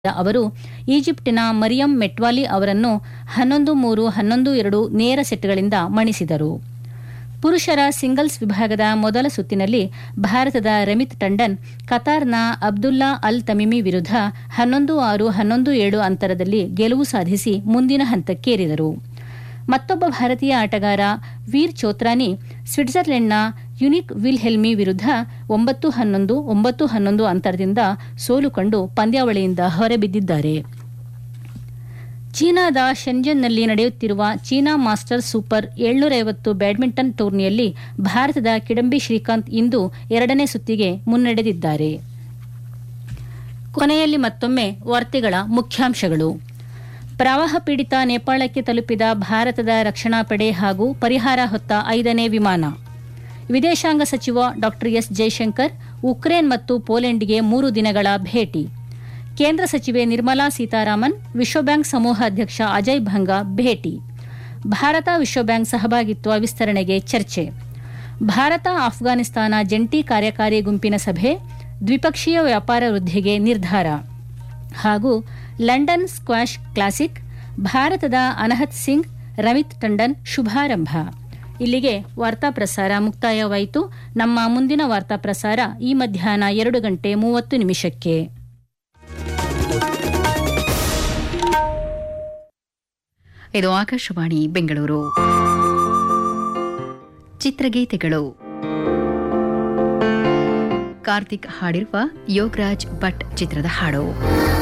ಅವರು ಈಜಿಪ್ಟಿನ ಮರಿಯಂ ಮೆಟ್ವಾಲಿ ಅವರನ್ನು ಹನ್ನೊಂದು ಮೂರು ಹನ್ನೊಂದು ಎರಡು ನೇರ ಸೆಟ್ಗಳಿಂದ ಮಣಿಸಿದರು ಪುರುಷರ ಸಿಂಗಲ್ಸ್ ವಿಭಾಗದ ಮೊದಲ ಸುತ್ತಿನಲ್ಲಿ ಭಾರತದ ರಮಿತ್ ಟಂಡನ್ ಕತಾರ್ನ ಅಬ್ದುಲ್ಲಾ ಅಲ್ ತಮಿಮಿ ವಿರುದ್ಧ ಹನ್ನೊಂದು ಆರು ಹನ್ನೊಂದು ಏಳು ಅಂತರದಲ್ಲಿ ಗೆಲುವು ಸಾಧಿಸಿ ಮುಂದಿನ ಹಂತಕ್ಕೇರಿದರು ಮತ್ತೊಬ್ಬ ಭಾರತೀಯ ಆಟಗಾರ ವೀರ್ ಚೋತ್ರಾನಿ ಸ್ವಿಟ್ಜರ್ಲೆಂಡ್ನ ಯುನಿಕ್ ವಿಲ್ಹೆಲ್ಮಿ ವಿರುದ್ಧ ಒಂಬತ್ತು ಹನ್ನೊಂದು ಒಂಬತ್ತು ಹನ್ನೊಂದು ಅಂತರದಿಂದ ಸೋಲು ಕಂಡು ಪಂದ್ಯಾವಳಿಯಿಂದ ಹೊರಬಿದ್ದಿದ್ದಾರೆ ಚೀನಾದ ಶೆಂಜನ್ನಲ್ಲಿ ನಡೆಯುತ್ತಿರುವ ಚೀನಾ ಮಾಸ್ಟರ್ಸ್ ಸೂಪರ್ ಏಳ್ನೂರೈವತ್ತು ಬ್ಯಾಡ್ಮಿಂಟನ್ ಟೂರ್ನಿಯಲ್ಲಿ ಭಾರತದ ಕಿಡಂಬಿ ಶ್ರೀಕಾಂತ್ ಇಂದು ಎರಡನೇ ಸುತ್ತಿಗೆ ಮುನ್ನಡೆದಿದ್ದಾರೆ ಕೊನೆಯಲ್ಲಿ ಮತ್ತೊಮ್ಮೆ ವಾರ್ತೆಗಳ ಮುಖ್ಯಾಂಶಗಳು ಪ್ರವಾಹ ಪೀಡಿತ ನೇಪಾಳಕ್ಕೆ ತಲುಪಿದ ಭಾರತದ ರಕ್ಷಣಾ ಪಡೆ ಹಾಗೂ ಪರಿಹಾರ ಹೊತ್ತ ಐದನೇ ವಿಮಾನ ವಿದೇಶಾಂಗ ಸಚಿವ ಡಾ ಎಸ್ ಜೈಶಂಕರ್ ಉಕ್ರೇನ್ ಮತ್ತು ಪೋಲೆಂಡ್ಗೆ ಮೂರು ದಿನಗಳ ಭೇಟಿ ಕೇಂದ್ರ ಸಚಿವೆ ನಿರ್ಮಲಾ ಸೀತಾರಾಮನ್ ವಿಶ್ವಬ್ಯಾಂಕ್ ಸಮೂಹ ಅಧ್ಯಕ್ಷ ಅಜಯ್ ಭಂಗಾ ಭೇಟಿ ಭಾರತ ವಿಶ್ವಬ್ಯಾಂಕ್ ಸಹಭಾಗಿತ್ವ ವಿಸ್ತರಣೆಗೆ ಚರ್ಚೆ ಭಾರತ ಆಫ್ಘಾನಿಸ್ತಾನ ಜಂಟಿ ಕಾರ್ಯಕಾರಿ ಗುಂಪಿನ ಸಭೆ ದ್ವಿಪಕ್ಷೀಯ ವ್ಯಾಪಾರ ವೃದ್ಧಿಗೆ ನಿರ್ಧಾರ ಹಾಗೂ ಲಂಡನ್ ಸ್ಕ್ವಾಷ್ ಕ್ಲಾಸಿಕ್ ಭಾರತದ ಅನಹತ್ ಸಿಂಗ್ ರಮಿತ್ ಟಂಡನ್ ಶುಭಾರಂಭ ಇಲ್ಲಿಗೆ ವಾರ್ತಾ ಪ್ರಸಾರ ಮುಕ್ತಾಯವಾಯಿತು ನಮ್ಮ ಮುಂದಿನ ವಾರ್ತಾ ಪ್ರಸಾರ ಈ ಮಧ್ಯಾಹ್ನ ಎರಡು ಗಂಟೆ ಮೂವತ್ತು ನಿಮಿಷಕ್ಕೆ ಇದು ಆಕಾಶವಾಣಿ ಬೆಂಗಳೂರು ಚಿತ್ರಗೀತೆಗಳು ಕಾರ್ತಿಕ್ ಹಾಡಿರುವ ಯೋಗರಾಜ್ ಭಟ್ ಚಿತ್ರದ ಹಾಡು